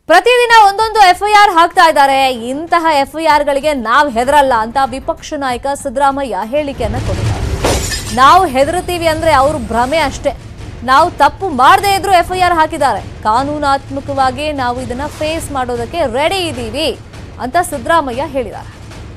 ಪ್ರತಿದಿನ ಒಂದೊಂದು ಎಫ್ಐಆರ್ ಹಾಕ್ತಾ ಇದ್ದಾರೆ ಇಂತಹ ಎಫ್ಐಆರ್ ಗಳಿಗೆ ನಾವು ಹೆದರಲ್ಲ ಅಂತ ವಿಪಕ್ಷ ನಾಯಕ ಸಿದ್ದರಾಮಯ್ಯ ಹೇಳಿಕೆಯನ್ನ ಕೊಟ್ಟಿದ್ದಾರೆ ನಾವು ಹೆದರ್ತೀವಿ ಅಂದ್ರೆ ಅವ್ರ ಭ್ರಮೆ ಅಷ್ಟೇ ನಾವು ತಪ್ಪು ಮಾಡದೇ ಇದ್ರು ಎಫ್ಐಆರ್ ಹಾಕಿದ್ದಾರೆ ಕಾನೂನಾತ್ಮಕವಾಗಿ ನಾವು ಇದನ್ನ ಫೇಸ್ ಮಾಡೋದಕ್ಕೆ ರೆಡಿ ಇದ್ದೀವಿ ಅಂತ ಸಿದ್ದರಾಮಯ್ಯ ಹೇಳಿದ್ದಾರೆ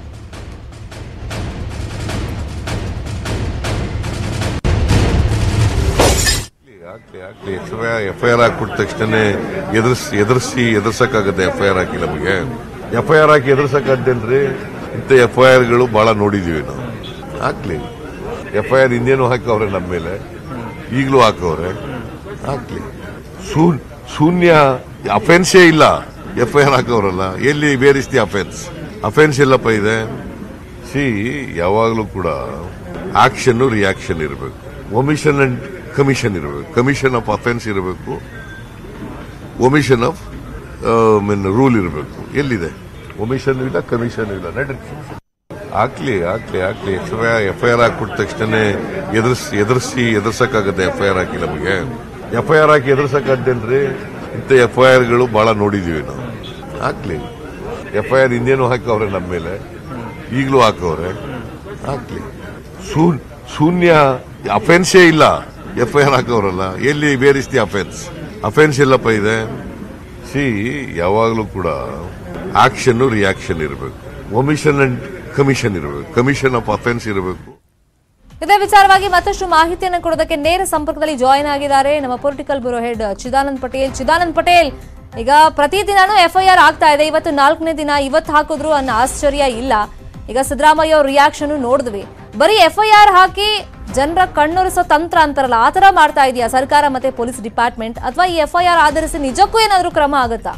ಆಗ್ಲಿ ಆಗ್ಲಿ ಎಫ್ ಐ ಆರ್ ಹಾಕ್ಬಿಟ್ಟ ತಕ್ಷಣ ಎದುರಿಸಿ ಎದುರಿಸಿ ಎದುರ್ಸಕ್ಕಾಗತ್ತೆ ಎಫ್ ಐ ಆರ್ ಹಾಕಿ ನಮಗೆ ಎಫ್ ಐ ಆರ್ ಹಾಕಿ ಎದುರ್ಸಕ್ಕಾಗ್ದೇನ್ರಿ ಇಂಥ ಎಫ್ ಐ ಆರ್ಗಳು ಬಹಳ ನೋಡಿದೀವಿ ನಾವು ಹಾಕ್ಲಿ ಎಫ್ ಐ ಆರ್ ಹಿಂದೇನು ಹಾಕವ್ರೆ ನಮ್ಮ ಮೇಲೆ ಈಗಲೂ ಹಾಕವ್ರೆ ಹಾಕ್ಲಿ ಶೂನ್- ಶೂನ್ಯ ಅಫೆನ್ಸೇ ಇಲ್ಲ ಎಫ್ ಐ ಆರ್ ಹಾಕವ್ರಲ್ಲ ಎಲ್ಲಿ where is the offence offence ಎಲ್ಲಪ್ಪ ಇದೆ ಸಿ ಯಾವಾಗಲೂ ಕೂಡ ಆಕ್ಷನ್ ರಿಯಾಕ್ಷನ್ ಇರಬೇಕು ಒಮಿಷನ್ ಅಂಡ್ ಕಮಿಷನ್ ಇರಬೇಕು ಕಮಿಷನ್ ಆಫ್ ಅಫೆನ್ಸ್ ಇರಬೇಕು ಒಮಿಷನ್ ಆಫ್ ಮೀನ್ ರೂಲ್ ಇರಬೇಕು ಎಲ್ಲಿದೆ ಒಮಿಷನ್ ಇಲ್ಲ ಕಮಿಷನ್ ಇಲ್ಲ ನಡ್ರಿ ಹಾಕ್ಲಿ ಹಾಕ್ಲಿ ಹಾಕ್ಲಿ ಎಫ್ ಐ ಆರ್ ಹಾಕ್ಬಿಟ್ಟ ತಕ್ಷಣ ಎದುರಿಸಿ ಎದುರಿಸಿ ಎದುರ್ಸಕ್ಕಾಗತ್ತೆ ಎಫ್ ಐ ಆರ್ ಹಾಕಿ ನಮಗೆ ಎಫ್ ಐ ಆರ್ ಹಾಕಿ ಎದುರ್ಸಕ್ಕಾಗ್ದೇನ್ರಿ ಇಂಥ ಎಫ್ ಐ ಆರ್ಗಳು ಬಹಳ ನೋಡಿದೀವಿ ನಾವು ಹಾಕ್ಲಿ ಎಫ್ ಐ ಆರ್ ಹಿಂದೇನು ಹಾಕವ್ರೆ ನಮ್ಮ ಮೇಲೆ ಈಗಲೂ ಹಾಕವ್ರೆ ಹಾಕ್ಲಿ ಶೂನ್- ಶೂನ್ಯ ಅಫೆನ್ಸೇ ಇಲ್ಲ ಎಫ್ ಐ ಆರ್ ಹಾಕವ್ರಲ್ಲ ಎಲ್ಲಿ where is the offence offence ಎಲ್ಲಪ್ಪ ಇದೆ ಸಿ ಯಾವಾಗಲೂ ಕೂಡ ಆಕ್ಷನ್ ರಿಯಾಕ್ಷನ್ ಇರಬೇಕು ಒಮಿಷನ್ ಅಂಡ್ ಕಮಿಷನ್ ಇರಬೇಕು ಕಮಿಷನ್ ಆಫ್ ಅಫೆನ್ಸ್ ಇರಬೇಕು ಇದೇ ವಿಚಾರವಾಗಿ ಮತ್ತಷ್ಟು ಮಾಹಿತಿಯನ್ನು ಕೊಡೋದಕ್ಕೆ ನೇರ ಸಂಪರ್ಕದಲ್ಲಿ ಜಾಯಿನ್ ಆಗಿದ್ದಾರೆ ನಮ್ಮ political bureau head Chidanand Patel Chidanand Patel ಈಗ ಪ್ರತಿದಿನಾನು ಎಫ್ಐಆರ್ ಆಗ್ತಾ ಇದೆ ಇವತ್ತು ನಾಲ್ಕನೇ ದಿನ ಇವತ್ತು ಹಾಕಿದ್ರು ಅನ್ನೋ ಆಶ್ಚರ್ಯ ಇಲ್ಲ ಈಗ ಸಿದ್ದರಾಮಯ್ಯ ಅವ್ರ ರಿಯಾಕ್ಷನ್ ನೋಡಿದ್ವಿ ಬರೀ ಎಫ್ಐಆರ್ ಹಾಕಿ ಜನರ ಕಣ್ಣೊರೆಸೋ ತಂತ್ರ ಅಂತಾರಲ್ಲ ಆ ತರ ಮಾಡ್ತಾ ಇದೆಯಾ ಸರ್ಕಾರ ಮತ್ತೆ ಪೊಲೀಸ್ ಡಿಪಾರ್ಟ್ಮೆಂಟ್ ಅಥವಾ ಈ ಎಫ್ಐಆರ್ ಆಧರಿಸಿ ನಿಜಕ್ಕೂ ಏನಾದ್ರೂ ಕ್ರಮ ಆಗುತ್ತಾ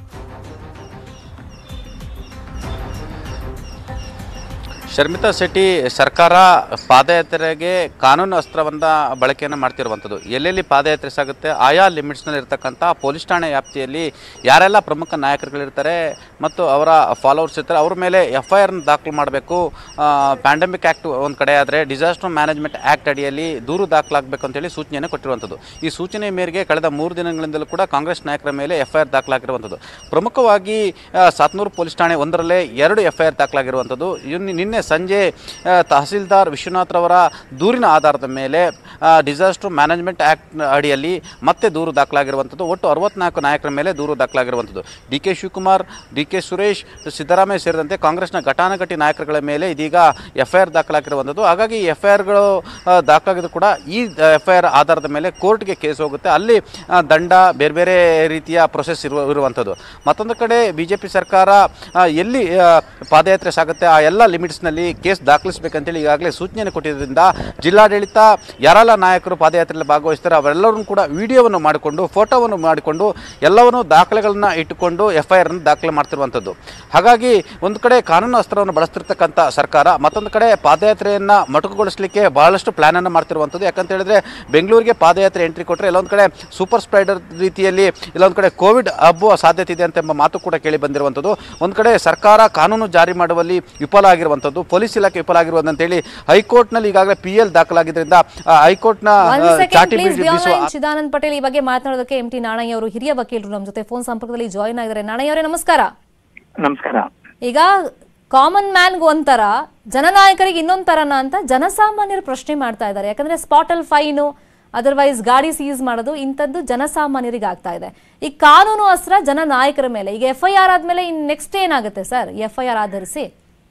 ಶರ್ಮಿತಾ ಶೆಟ್ಟಿ ಸರ್ಕಾರ ಪಾದಯಾತ್ರೆಗೆ ಕಾನೂನು ಅಸ್ತ್ರವನ್ನ ಬಳಕೆಯನ್ನು ಮಾಡ್ತಿರುವಂಥದ್ದು ಎಲ್ಲೆಲ್ಲಿ ಪಾದಯಾತ್ರೆ ಸಾಗುತ್ತೆ ಆಯಾ ಲಿಮಿಟ್ಸ್ನಲ್ಲಿ ಇರ್ತಕ್ಕಂಥ ಪೊಲೀಸ್ ಠಾಣೆ ವ್ಯಾಪ್ತಿಯಲ್ಲಿ ಯಾರೆಲ್ಲ ಪ್ರಮುಖ ನಾಯಕರುಗಳಿರ್ತಾರೆ ಮತ್ತು ಅವರ ಫಾಲೋವರ್ಸ್ ಇರ್ತಾರೆ ಅವ್ರ ಮೇಲೆ ಎಫ್ ಐ ಆರ್ನ ದಾಖಲು ಮಾಡಬೇಕು ಪ್ಯಾಂಡಮಿಕ್ ಆ್ಯಕ್ಟ್ ಒಂದು ಕಡೆ ಆದರೆ ಡಿಸಾಸ್ಟರ್ ಮ್ಯಾನೇಜ್ಮೆಂಟ್ ಆ್ಯಕ್ಟ್ ಅಡಿಯಲ್ಲಿ ದೂರು ದಾಖಲಾಗಬೇಕು ಅಂತೇಳಿ ಸೂಚನೆಯನ್ನು ಕೊಟ್ಟಿರುವಂಥದ್ದು ಈ ಸೂಚನೆ ಮೇರೆಗೆ ಕಳೆದ ಮೂರು ದಿನಗಳಿಂದಲೂ ಕೂಡ ಕಾಂಗ್ರೆಸ್ ನಾಯಕರ ಮೇಲೆ ಎಫ್ ಐ ಆರ್ ದಾಖಲಾಗಿರುವಂಥದ್ದು ಪ್ರಮುಖವಾಗಿ ಆ, ಸಾತ್ನೂರು ಪೊಲೀಸ್ ಠಾಣೆ ಒಂದರಲ್ಲೇ ಎರಡು ಎಫ್ ಐ ಆರ್ ದಾಖಲಾಗಿರುವಂಥದ್ದು ಇನ್ನು ನಿನ್ನೆ ಸಂಜೆ ಆ, ತಹಸೀಲ್ದಾರ್ ವಿಶ್ವನಾಥ್ರವರ ದೂರಿನ ಆಧಾರದ ಮೇಲೆ ಡಿಸಾಸ್ಟರ್ ಮ್ಯಾನೇಜ್ಮೆಂಟ್ ಆ್ಯಕ್ಟ್ ಅಡಿಯಲ್ಲಿ ಮತ್ತೆ ದೂರು ದಾಖಲಾಗಿರುವಂಥದ್ದು ಒಟ್ಟು ಅರವತ್ನಾಲ್ಕು ನಾಯಕರ ಮೇಲೆ ದೂರು ದಾಖಲಾಗಿರುವಂಥದ್ದು D K Shivakumar D K Suresh Siddaramaiah ಸೇರಿದಂತೆ ಕಾಂಗ್ರೆಸ್ನ ಘಟಾನುಘಟಿ ನಾಯಕರುಗಳ ಮೇಲೆ ಇದೀಗ ಎಫ್ ಐ ಆರ್ ದಾಖಲಾಗಿರುವಂಥದ್ದು ಹಾಗಾಗಿ ಎಫ್ ಐ ಆರ್ಗಳು ದಾಖಲಾಗಿದ್ದು ಕೂಡ ಈ ಎಫ್ ಐ ಆರ್ ಆಧಾರದ ಮೇಲೆ ಕೋರ್ಟ್ಗೆ ಕೇಸ್ ಹೋಗುತ್ತೆ ಅಲ್ಲಿ ಆ, ದಂಡ ಬೇರೆ ಬೇರೆ ರೀತಿಯ ಪ್ರೊಸೆಸ್ ಇರುವ ಇರುವಂಥದ್ದು ಮತ್ತೊಂದು ಕಡೆ ಬಿ ಜೆ ಪಿ ಸರ್ಕಾರ ಆ, ಎಲ್ಲಿ ಆ, ಪಾದಯಾತ್ರೆ ಸಾಗುತ್ತೆ ಆ ಎಲ್ಲ ಲಿಮಿಟ್ಸ್ನಲ್ಲಿ ಕೇಸ್ ದಾಖಲಿಸಬೇಕಂತೇಳಿ ಈಗಾಗಲೇ ಸೂಚನೆಯನ್ನು ಕೊಟ್ಟಿದ್ದರಿಂದ ಜಿಲ್ಲಾಡಳಿತ ಯಾರೆಲ್ಲ ನಾಯಕರು ಪಾದಯಾತ್ರೆಯಲ್ಲಿ ಭಾಗವಹಿಸ್ತಾರೆ ಅವರೆಲ್ಲರೂ ಕೂಡ ವಿಡಿಯೋವನ್ನು ಮಾಡಿಕೊಂಡು ಫೋಟೋವನ್ನು ಮಾಡಿಕೊಂಡು ಎಲ್ಲವನ್ನು ದಾಖಲೆಗಳನ್ನ ಇಟ್ಟುಕೊಂಡು ಎಫ್ ಐ ಆರ್ನ ದಾಖಲೆ ಮಾಡ್ತಿರುವಂಥದ್ದು ಹಾಗಾಗಿ ಒಂದು ಕಡೆ ಕಾನೂನು ಅಸ್ತ್ರವನ್ನು ಬಳಸ್ತಿರ್ತಕ್ಕಂಥ ಸರ್ಕಾರ ಮತ್ತೊಂದು ಕಡೆ ಪಾದಯಾತ್ರೆಯನ್ನು ಮೊಟಕುಗೊಳಿಸಲಿಕ್ಕೆ ಬಹಳಷ್ಟು ಪ್ಲಾನನ್ನು ಮಾಡ್ತಿರುವಂಥದ್ದು ಯಾಕಂತ ಹೇಳಿದ್ರೆ ಬೆಂಗಳೂರಿಗೆ ಪಾದಯಾತ್ರೆ ಎಂಟ್ರಿ ಕೊಟ್ಟರೆ ಎಲ್ಲೊಂದು ಕಡೆ ಸೂಪರ್ ಸ್ಪ್ರೈಡರ್ ರೀತಿಯಲ್ಲಿ ಇಲ್ಲೊಂದು ಕಡೆ ಕೋವಿಡ್ ಹಬ್ಬುವ ಸಾಧ್ಯತೆ ಇದೆ ಅಂತ ಎಂಬ ಮಾತು ಕೂಡ ಕೇಳಿ ಬಂದಿರುವಂಥದ್ದು ಒಂದು ಕಡೆ ಸರ್ಕಾರ ಕಾನೂನು ಜಾರಿ ಮಾಡುವಲ್ಲಿ ವಿಫಲ ಆಗಿರುವಂಥದ್ದು ಪೊಲೀಸ್ ಇಲಾಖೆ ವಿಫಲ ಆಗಿರುವುದು ಅಂತೇಳಿ ಹೈಕೋರ್ಟ್ನಲ್ಲಿ ಈಗಾಗಲೇ ಪಿ ಎಲ್ ದಾಖಲಾಗಿದ್ದರಿಂದ ಆ, ಹೈಕೋರ್ಟ್ನ ಒಂದ್ ಆ, ಸೆಕೆಂಡ್ ಚಾಟಿ ಪ್ಲೀಸ್ ಬೀಸಿ- ಬೀಸುವ ಚಿದಾನಂದ್ ಪಟೇಲ್ ಈ ಬಗ್ಗೆ ಮಾತನಾಡೋದಕ್ಕೆ ಎಂ ಟಿ ನಾಣಯ್ಯ ಅವರು ಹಿರಿಯ ವಕೀಲರು ನಮ್ಮ ಜೊತೆ ಫೋನ್ ಸಂಪರ್ಕದಲ್ಲಿ ಜಾಯಿನ್ ಆಗಿದ್ದಾರೆ ನಾಣಯ್ಯ ಅವರೇ ನಮಸ್ಕಾರ ನಮಸ್ಕಾರ ಈಗ ಕಾಮನ್ ಮ್ಯಾನ್ಗೆ ಒಂಥರ ಜನನಾಯಕರಿಗೆ ಇನ್ನೊಂದ್ ತರನ ಅಂತ ಜನಸಾಮಾನ್ಯರು ಪ್ರಶ್ನೆ ಮಾಡ್ತಾ ಇದ್ದಾರೆ ಯಾಕಂದ್ರೆ ಸ್ಪಾಟಲ್ ಫೈನು ಅದರ್ವೈಸ್ ಗಾಡಿ ಸೀಸ್ ಮಾಡೋದು ಇಂಥದ್ದು ಜನಸಾಮಾನ್ಯರಿಗೆ ಆಗ್ತಾ ಇದೆ ಈ ಕಾನೂನು ಅಸ್ತ್ರ ಜನನಾಯಕರ ಮೇಲೆ ಈಗ ಎಫ್ ಐ ಆರ್ ಆದ್ಮೇಲೆ ಇನ್ ನೆಕ್ಸ್ಟ್ ಏನಾಗುತ್ತೆ ಸರ್ ಎಫ್ ಐ ಆರ್ ಆಧರಿಸಿ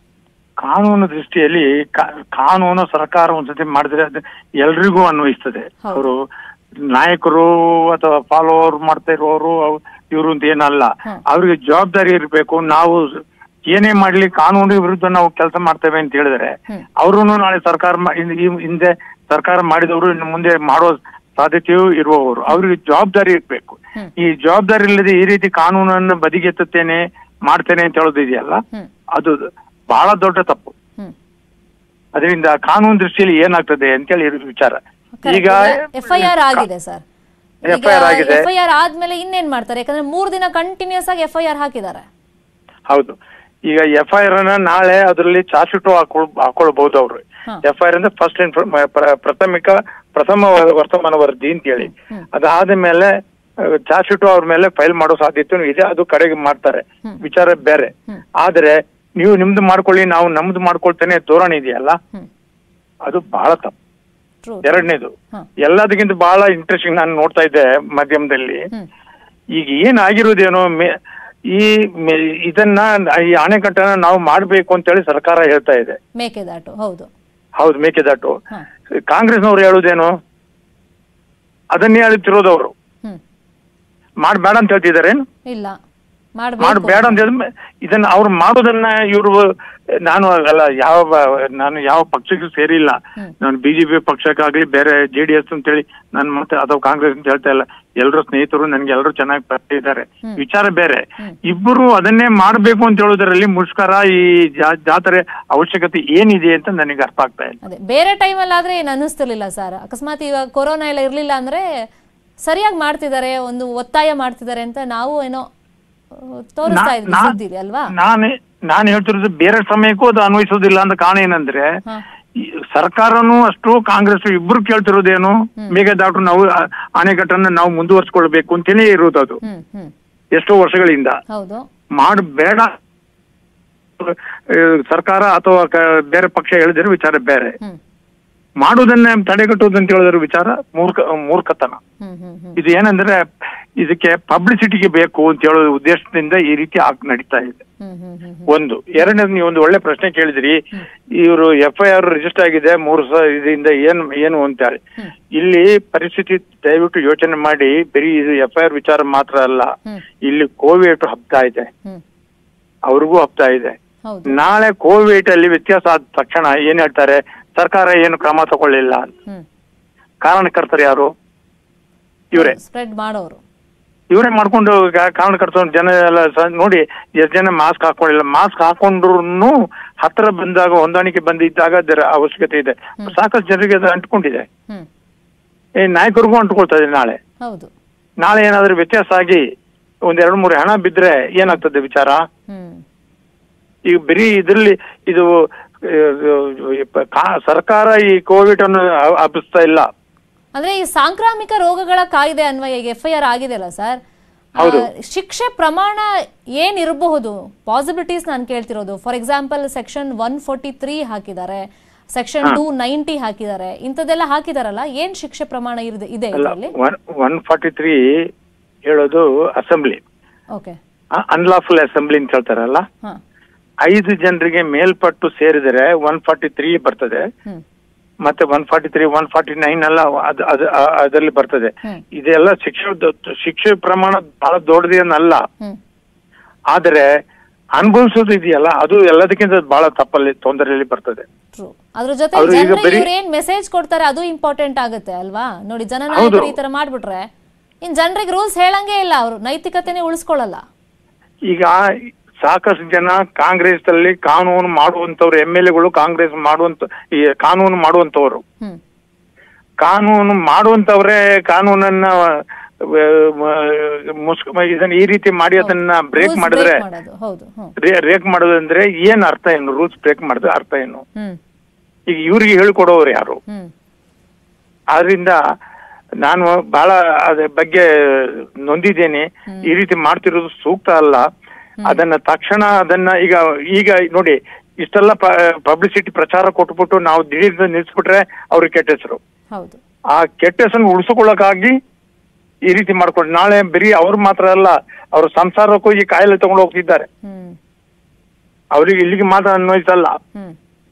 ಕಾನೂನು ದೃಷ್ಟಿಯಲ್ಲಿ ಕಾ- ಕಾನೂನು ಸರ್ಕಾರ ಒಂದ್ಸತಿ ಮಾಡಿದ್ರೆ ಅದು ಎಲ್ರಿಗೂ ಅನ್ವಯಿಸ್ತದೆ ಹೌದು. ಅವರು ನಾಯಕರು ಅಥವಾ ಫಾಲೋವರ್ ಮಾಡ್ತಾ ಇರುವವರು ಇವರು ಅಂತ ಏನಲ್ಲ ಹ್ಮ್. ಅವ್ರಿಗೆ ಜವಾಬ್ದಾರಿ ಇರಬೇಕು ನಾವು ಏನೇ ಮಾಡ್ಲಿ ಕಾನೂನಿನ ವಿರುದ್ಧ ನಾವು ಕೆಲಸ ಮಾಡ್ತೇವೆ ಅಂತ ಹೇಳಿದ್ರೆ ಹ್ಮ್. ಅವರು ನಾಳೆ ಸರ್ಕಾರ ಮಾ- ಇನ್- ಈ ಹಿಂದೆ ಸರ್ಕಾರ ಮಾಡಿದವರು ಇನ್ನು ಮುಂದೆ ಮಾಡೋ ಸಾಧ್ಯತೆಯೂ ಇರುವವರು ಅವ್ರಿಗೆ ಜವಾಬ್ದಾರಿ ಇರ್ಬೇಕು ಹ್ಮ್. ಈ ಜವಾಬ್ದಾರಿ ಇಲ್ಲದೆ ಈ ರೀತಿ ಕಾನೂನನ್ನು ಬದಿಗೆತ್ತುತ್ತೇನೆ ಮಾಡ್ತೇನೆ ಅಂತ ಹೇಳೋದು ಇದೆಯಲ್ಲ ಹ್ಮ್ ಅದು ಬಹಳ ದೊಡ್ಡ ತಪ್ಪು ಹ್ಮ್ ಅದರಿಂದ ಕಾನೂನು ದೃಷ್ಟಿಯಲ್ಲಿ ಏನಾಗ್ತದೆ ಅಂತೇಳಿ ಇದು ವಿಚಾರ ಈಗ ಎಫ್ ಐ ಆರ್ ಆಗಿದೆ ಸರ್ FIR ಆಗಿದೆ. ಎಫ್ ಐ ಆರ್ ಆದ್ಮೇಲೆ ಇನ್ನೇನ್ ಮಾಡ್ತಾರೆ ಯಾಕಂದ್ರೆ ಮೂರ್ ದಿನ ಕಂಟಿನ್ಯೂಸ್ ಆಗಿ ಎಫ್ ಐ ಆರ್ ಹಾಕಿದ್ದಾರೆ ಹೌದು ಈಗ ಎಫ್ ಐ ಆರ್ ಅನ್ನ ನಾಳೆ ಅದರಲ್ಲಿ ಚಾರ್ಜ್ ಶೀಟ್ ಹಾಕೊಳ್ ಹಾಕೊಳ್ಬಹುದು ಅವರು ಹಾ. ಎಫ್ ಐ ಆರ್ ಅಂದ್ರೆ ಫಸ್ಟ್ ಪ್ರಥಮಿಕ ಪ್ರಥಮ ವ- ವರ್ತಮಾನ ವರದಿ ಅಂತ ಹೇಳಿ ಅದಾದ ಮೇಲೆ ಚಾರ್ಜ್ ಶೀಟ್ ಅವ್ರ ಮೇಲೆ ಫೈಲ್ ಮಾಡೋ ಸಾಧ್ಯತೆ ಇದೆ ಅದು ಕಡೆಗೆ ಮಾಡ್ತಾರೆ ವಿಚಾರ ಬೇರೆ ಆದ್ರೆ ನೀವು ನಿಮ್ದು ಮಾಡ್ಕೊಳ್ಳಿ ನಾವು ನಮ್ದು ಮಾಡ್ಕೊಳ್ತೇನೆ ಧೋರಣೆ ಇದೆಯಲ್ಲ ಹ್ಮ್. ಅದು ಬಹಳ ತಪ್ಪು ಟ್ರೂ ಎರಡನೇದು ಹಾ. ಎಲ್ಲದಕ್ಕಿಂತ ಬಹಳ ಇಂಟ್ರೆಸ್ಟಿಂಗ್ ನಾನು ನೋಡ್ತಾ ಇದ್ದೆ ಮಾಧ್ಯಮದಲ್ಲಿ ಹ್ಮ್ ಈಗ ಏನಾಗಿರೋದೇನೋ ಮೇ ಈ ಮೇ- ಇದನ್ನ ಈ ಅಣೆಕಟ್ಟನ್ನ ನಾವು ಮಾಡ್ಬೇಕು ಅಂತೇಳಿ ಸರ್ಕಾರ ಹೇಳ್ತಾ ಇದೆ ಮೇಕೆದಾಟು ಹೌದು ಹೌದು ಮೇಕೆದಾಟು ಹಾ. ಕಾಂಗ್ರೆಸ್ನವ್ರು ಹೇಳುದೇನು ಅದನ್ನೇ ಹೇಳ್ತಿರೋದವ್ರು ಹ್ಮ್ ಮಾಡ್ಬೇಡ ಅಂತ ಹೇಳ್ತಿದ್ದಾರೆ ಇಲ್ಲ ಮಾಡ್ ಮಾಡ್ಬೇಕು ಬೇಡ ಅಂತ ಹೇಳಿದ್ರೆ ಇದನ್ನ ಅವ್ರು ಮಾಡೋದನ್ನ ಇವರು ನಾನು ಅಲ್ಲ ಯಾವ ಬ- ನಾನು ಯಾವ ಪಕ್ಷಕ್ಕೂ ಸೇರಿಲ್ಲ ನಾನು ಬಿಜೆಪಿ ಪಕ್ಷಕ್ಕಾಗ್ಲಿ ಬೇರೆ ಜೆ ಡಿ ಎಸ್ ಅಂತೇಳಿ ನಾನು ಮತ್ತೆ ಅಥವಾ ಕಾಂಗ್ರೆಸ್ ಅಂತ ಹೇಳ್ತಾ ಇಲ್ಲ ಎಲ್ಲರೂ ಸ್ನೇಹಿತರು ನನ್ಗೆ ಎಲ್ಲರೂ ಚೆನ್ನಾಗಿ ಪರಿಚಯ ಇದ್ದಾರೆ ವಿಚಾರ ಬೇರೆ ಇಬ್ಬರು ಅದನ್ನೇ ಮಾಡ್ಬೇಕು ಅಂತ ಹೇಳೋದ್ರಲ್ಲಿ ಮುಷ್ಕರ ಈ ಜಾ- ಜಾತ್ರೆ ಅವಶ್ಯಕತೆ ಏನಿದೆ ಅಂತ ನನಗೆ ಅರ್ಥ ಆಗ್ತಾ ಇಲ್ಲ ಅದೇ ಬೇರೆ ಟೈಮಲ್ಲಿ ಆದ್ರೆ ಏನು ಅನ್ನಿಸ್ತಿರ್ಲಿಲ್ಲ ಸರ್ ಅಕಸ್ಮಾತ್ ಇವಾಗ ಕೊರೋನಾ ಎಲ್ಲ ಇರ್ಲಿಲ್ಲ ಅಂದ್ರೆ ಸರಿಯಾಗಿ ಮಾಡ್ತಿದ್ದಾರೆ ಒಂದು ಒತ್ತಾಯ ಮಾಡ್ತಿದ್ದಾರೆ ಅಂತ ನಾವು ಏನೋ ಆ, ತೋರಿಸ್ತಾ ಇದ್ವಿ ನಾ- ಸುದ್ದಿಲಿ ಅಲ್ವಾ ನಾನು ನಾನು ಹೇಳ್ತಿರೋದು ಬೇರೆ ಸಮಯಕ್ಕೂ ಅದು ಅನ್ವಯಿಸೋದಿಲ್ಲ ಅಂತ ಕಾರಣ ಏನಂದ್ರೆ ಹಾ. ಈ ಸರ್ಕಾರನು ಅಷ್ಟು ಕಾಂಗ್ರೆಸ್ ಇಬ್ರು ಕೇಳ್ತಿರೋದೇನು ಮೇಘದಾಟು ನಾವು ಆ- ಅಣೆಕಟ್ಟನ್ನ ನಾವು ಮುಂದುವರ್ಸ್ಕೊಳ್ಬೇಕು ಅಂತಲೇ ಇರೋದು ಅದು ಹ್ಮ್ ಹ್ಮ್ ಎಷ್ಟೋ ವರ್ಷಗಳಿಂದ ಹೌದು ಮಾಡಬೇಡ ಸರ್ಕಾರ ಅಥವಾ ಕ- ಬೇರೆ ಪಕ್ಷ ಹೇಳಿದ್ರೆ ವಿಚಾರ ಬೇರೆ ಹ್ಮ್ ಮಾಡುವುದನ್ನ ತಡೆಗಟ್ಟುವುದು ಅಂತ ಹೇಳಿದ್ರೆ ವಿಚಾರ ಮೂರ್ಖ ಮೂರ್ಖತನ ಹ್ಮ್ ಹ್ಮ್ ಹ್ಮ್ ಇದು ಏನಂದ್ರೆ ಇದಕ್ಕೆ ಪಬ್ಲಿಸಿಟಿಗೆ ಬೇಕು ಅಂತ ಹೇಳೋ ಉದ್ದೇಶದಿಂದ ಈ ರೀತಿ ಆಗ್ ನಡೀತಾ ಇದೆ ಹ್ಮ್ ಹ್ಮ್ ಹ್ಮ್ ಹ್ಮ್ ಒಂದು ಎರಡನೇದು ನೀವು ಒಂದು ಒಳ್ಳೆ ಪ್ರಶ್ನೆ ಕೇಳಿದ್ರಿ ಇವರು ಎಫ್ ಐ ಆರ್ ರಿಜಿಸ್ಟರ್ ಆಗಿದೆ ಮೂರು ಸಾವಿರ ಇದರಿಂದ ಏನ್ ಏನು ಅಂತಾರೆ ಇಲ್ಲಿ ಪರಿಸ್ಥಿತಿ ದಯವಿಟ್ಟು ಯೋಚನೆ ಮಾಡಿ ಬರೀ ಇದು ಎಫ್ ಐ ಆರ್ ವಿಚಾರ ಮಾತ್ರ ಅಲ್ಲ ಹ್ಮ್. ಇಲ್ಲಿ ಕೋವಿಡ್ ಹಬ್ತಾ ಇದೆ ಹ್ಮ್ ಅವ್ರಿಗೂ ಹಬ್ತಾ ಇದೆ ಹೌದು ನಾಳೆ ಕೋವಿಡ್ ಅಲ್ಲಿ ವ್ಯತ್ಯಾಸ ಆದ ತಕ್ಷಣ ಏನ್ ಹೇಳ್ತಾರೆ ಸರ್ಕಾರ ಏನು ಕ್ರಮ ತಗೊಳ್ಳಿಲ್ಲ ಅಂತ ಹ್ಮ್ ಕಾರಣಕರ್ತರು ಯಾರು ಇವರೇ ಸ್ಪ್ರೆಡ್ ಮಾಡೋರು ಇವರೇ ಮಾಡ್ಕೊಂಡು ಕಾ- ಕಾರಣಕರ್ತರು ಜನ ಎಲ್ಲ ಸ- ನೋಡಿ ಎಷ್ಟು ಜನ ಮಾಸ್ಕ್ ಹಾಕೊಂಡಿಲ್ಲ ಮಾಸ್ಕ್ ಹಾಕೊಂಡ್ರು ಹತ್ರ ಬಂದಾಗ ಹೊಂದಾಣಿಕೆ ಬಂದಿದ್ದಾಗ ಅದರ ಅವಶ್ಯಕತೆ ಇದೆ ಸಾಕಷ್ಟು ಜನರಿಗೆ ಅದು ಅಂಟ್ಕೊಂಡಿದೆ ಹ್ಮ್ ಈ ನಾಯಕರಿಗೂ ಅಂಟ್ಕೊಳ್ತಾ ಇದೆ ನಾಳೆ ಹೌದು ನಾಳೆ ಏನಾದ್ರೂ ವ್ಯತ್ಯಾಸ ಆಗಿ ಒಂದ್ ಎರಡು ಮೂರು ಹಣ ಬಿದ್ರೆ ಏನಾಗ್ತದೆ ವಿಚಾರ ಹ್ಮ್ ಈಗ ಬರೀ ಇದ್ರಲ್ಲಿ ಇದು ಆ, ಕಾ- ಸರ್ಕಾರ ಈ ಕೋವಿಡ್ ಅನ್ನು ಹ- ಹಬ್ಬಿಸ್ತಾ ಇಲ್ಲ ಅಂದ್ರೆ ಈ ಸಾಂಕ್ರಾಮಿಕ ರೋಗಗಳ ಕಾಯ್ದೆ ಅನ್ವಯ ಈಗ ಎಫ್ ಐ ಆರ್ ಆಗಿದೆ ಅಲ್ಲ ಸರ್ ಹೌದು. ಶಿಕ್ಷೆ ಪ್ರಮಾಣ ಏನಿರಬಹುದು ಪಾಸಿಬಿಲಿಟೀಸ್ ನಾನು ಕೇಳ್ತಿರೋದು for example section one forty three ಹಾಕಿದ್ದಾರೆ ಸೆಕ್ಷನ್ ಟೂ ನೈಂಟಿ ಹಾಕಿದ್ದಾರೆ ಇಂಥದ್ದೆಲ್ಲ ಹಾಕಿದಾರಲ್ಲ ಏನ್ ಶಿಕ್ಷೆ ಪ್ರಮಾಣ ಇರದೆ ಇದೆ ಅಲ್ಲ ಇದರಲ್ಲಿ ಒನ್ ಒನ್ ಫಾರ್ಟಿ ತ್ರೀ ಹೇಳೋದು ಅಸೆಂಬ್ಲಿ ಓಕೆ ಅನ್ಲಾಫುಲ್ ಅಸೆಂಬ್ಲಿ ಅಂತ ಹೇಳ್ತಾರಲ್ಲ ಹಾ ಐದು ಜನರಿಗೆ ಮೇಲ್ಪಟ್ಟು ಸೇರಿದರೆ ಒನ್ ಫಾರ್ಟಿ ತ್ರೀ ಬರ್ತದೆ ಹ್ಮ್ ಮತ್ತೆ one forty three one forty nine ಎಲ್ಲ ಅದ್- ಅದ್- ಅ- ಅದರಲ್ಲಿ ಬರ್ತದೆ ಹ್ಮ್. ಇದೆಲ್ಲ ಶಿಕ್ಷೆ ದ- ಶಿಕ್ಷೆ ಪ್ರಮಾಣ ಬಹಳ ದೊಡ್ಡದೇನಲ್ಲ ಹ್ಮ್ ಆದ್ರೆ ಅನುಭವಿಸೋದು ಇದೆಯಲ್ಲ ಅದು ಎಲ್ಲದಕ್ಕಿಂತ ಬಹಳ ತಪ್ಪಲ್ಲಿ ತೊಂದರೆಯಲ್ಲಿ ಬರ್ತದೆ ಟ್ರೂ ಅದ್ರ ಜೊತೆ ಅವ್ರು ಈಗ ಜನರಿಗೆ ಬರೀ- ಇವ್ರು ಏನ್ ಮೆಸೇಜ್ ಕೊಡ್ತಾರೆ ಅದು ಇಂಪಾರ್ಟೆಂಟ್ ಆಗುತ್ತೆ ಅಲ್ವಾ ನೋಡಿ ಹೌದು. ಜನನಾಯಕರು ಈ ತರ ಮಾಡ್ಬಿಟ್ರೆ ಇನ್ ಜನರಿಗೆ ರೂಲ್ಸ್ ಹೇಳಂಗೇ ಇಲ್ಲ ಅವರು ನೈತಿಕತೆನೇ ಉಳಿಸ್ಕೊಳ್ಳಲ್ಲ ಈಗ ಸಾಕಷ್ಟು ಜನ ಕಾಂಗ್ರೆಸ್ ಅಲ್ಲಿ ಕಾನೂನು ಮಾಡುವಂತವ್ರು ಎಂ ಎಲ್ ಎಗಳು ಕಾಂಗ್ರೆಸ್ ಮಾಡುವಂತ ಈ ಕಾನೂನು ಮಾಡುವಂತವ್ರು ಹ್ಮ್ ಕಾನೂನು ಮಾಡುವಂತವ್ರೆ ಕಾನೂನನ್ನ ಆ, ಮುಸ್ಕ ಇದನ್ನ ಈ ರೀತಿ ಮಾಡಿ ಅದನ್ನ ಬ್ರೇಕ್ Rules ಮಾಡಿದ್ರೆ break ಮಾಡೋದು ಹೌದು ಹ್ಮ್ ಬ್ರೇಕ್ ಮಾಡೋದಂದ್ರೆ ಏನ್ ಅರ್ಥ ಏನು ರೂಲ್ಸ್ ಬ್ರೇಕ್ ಮಾಡಿದ್ರೆ ಅರ್ಥ ಏನು ಹ್ಮ್ ಈಗ ಇವ್ರಿಗೆ ಹೇಳ್ಕೊಡೋರು ಯಾರು ಹ್ಮ್ ಆದ್ರಿಂದ ನಾನು ಬಹಳ ಅದ್ರ ಬಗ್ಗೆ ನೊಂದಿದ್ದೇನೆ ಈ ರೀತಿ ಮಾಡ್ತಿರೋದು ಸೂಕ್ತ ಅಲ್ಲ ಅದನ್ನ ತಕ್ಷಣ ಅದನ್ನ ಈಗ ಈಗ ನೋಡಿ ಇಷ್ಟೆಲ್ಲ ಪಬ್ಲಿಸಿಟಿ ಪ್ರಚಾರ ಕೊಟ್ಬಿಟ್ಟು ನಾವು ದಿಢೀರ್ ನಿಲ್ಸ್ಬಿಟ್ರೆ ಅವ್ರಿಗೆ ಕೆಟ್ಟ ಹೆಸರು ಹೌದು ಆ ಕೆಟ್ಟ ಹೆಸರನ್ನು ಉಳಿಸ್ಕೊಳ್ಳೋಕ್ಕಾಗಿ ಈ ರೀತಿ ಮಾಡ್ಕೊಂಡು ನಾಳೆ ಬರೀ ಅವ್ರು ಮಾತ್ರ ಅಲ್ಲ ಅವ್ರ ಸಂಸಾರಕ್ಕೂ ಈ ಕಾಯಿಲೆ ತಗೊಂಡು ಹೋಗ್ತಿದ್ದಾರೆ ಹ್ಮ್ ಅವ್ರಿಗೆ ಇಲ್ಲಿಗೆ ಮಾತ್ರ ಅನ್ವಯಿಸಲ್ಲ ಹ್ಮ್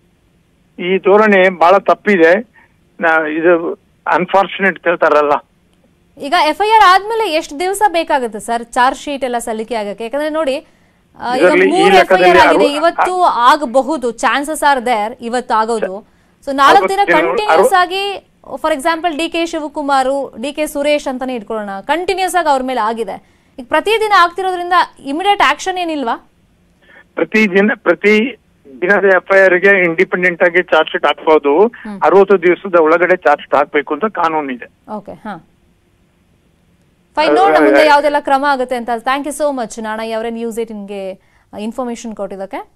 ಈ ಧೋರಣೆ ಬಹಳ ತಪ್ಪಿದೆ ನಾ- ಇದು ಅನ್ಫಾರ್ಚುನೇಟ್ ಹೇಳ್ತಾರಲ್ಲ ಈಗ ಎಫ್ ಐ ಆರ್ ಆದ್ಮೇಲೆ ಎಷ್ಟು ದಿವಸ ಬೇಕಾಗುತ್ತೆ ಸರ್ ಚಾರ್ಜ್ ಶೀಟ್ ಎಲ್ಲ ಸಲ್ಲಿಕೆ ಆಗಕ್ಕೆ ಯಾಕಂದ್ರೆ ನೋಡಿ ಆ, ಈಗ ಇದರಲ್ಲಿ ಈ ಮೂರು ಎಫ್ ಐ ಆರ್ ಲೆಕ್ಕದಲ್ಲಿ ಆಗಿದೆ ಅರವ- ಇವತ್ತು ಆಗಬಹುದು ಚಾನ್ಸಸ್ ಆರ್ ದೇರ್ ಇವತ್ತು ಆಗೋದು ಸೊ ನಾಲ್ಕು ದಿನ ಅವತ್ತು ಜನರು- ಕಂಟಿನ್ಯೂಸ್ ಆಗಿ for example D K Shivakumar D K Suresh ಅಂತಾನೆ ಇಟ್ಕೊಳ್ಳೋಣ ಕಂಟಿನ್ಯೂಸ್ ಆಗಿ ಅವ್ರ ಮೇಲೆ ಆಗಿದೆ ಈಗ ಪ್ರತಿದಿನ ಆಗ್ತಿರೋದ್ರಿಂದ ಇಮಿಡಿಯೇಟ್ ಆಕ್ಷನ್ ಏನಿಲ್ವಾ ಪ್ರತಿ ದಿನ ಪ್ರತಿ ದಿನದ ಎಫ್ ಐ ಆರ್ ಗೆ ಇಂಡಿಪೆಂಡೆಂಟ್ ಆಗಿ ಚಾರ್ಜ್ ಶೀಟ್ ಹಾಕ್ಬೋದು ಅರವತ್ತು ದಿವಸದ ಒಳಗಡೆ ಚಾರ್ಜ್ ಶೀಟ್ ಹಾಕ್ಬೇಕು ಅಂತ ಕಾನೂನು ಇದೆ ಓಕೆ ಹಾ ಫೈನ್ ನೋಡೋಣ ಮುಂದೆ ಯಾವ್ದೆಲ್ಲ ಕ್ರಮ ಆಗುತ್ತೆ ಅಂತ thank you so much Nanaiah ಅವರೇ ನ್ಯೂಸ್ ಏಟಿನ್ಗೆ ಇನ್ಫಾರ್ಮೇಶನ್ ಕೊಟ್ಟಿದ್ದಕ್ಕೆ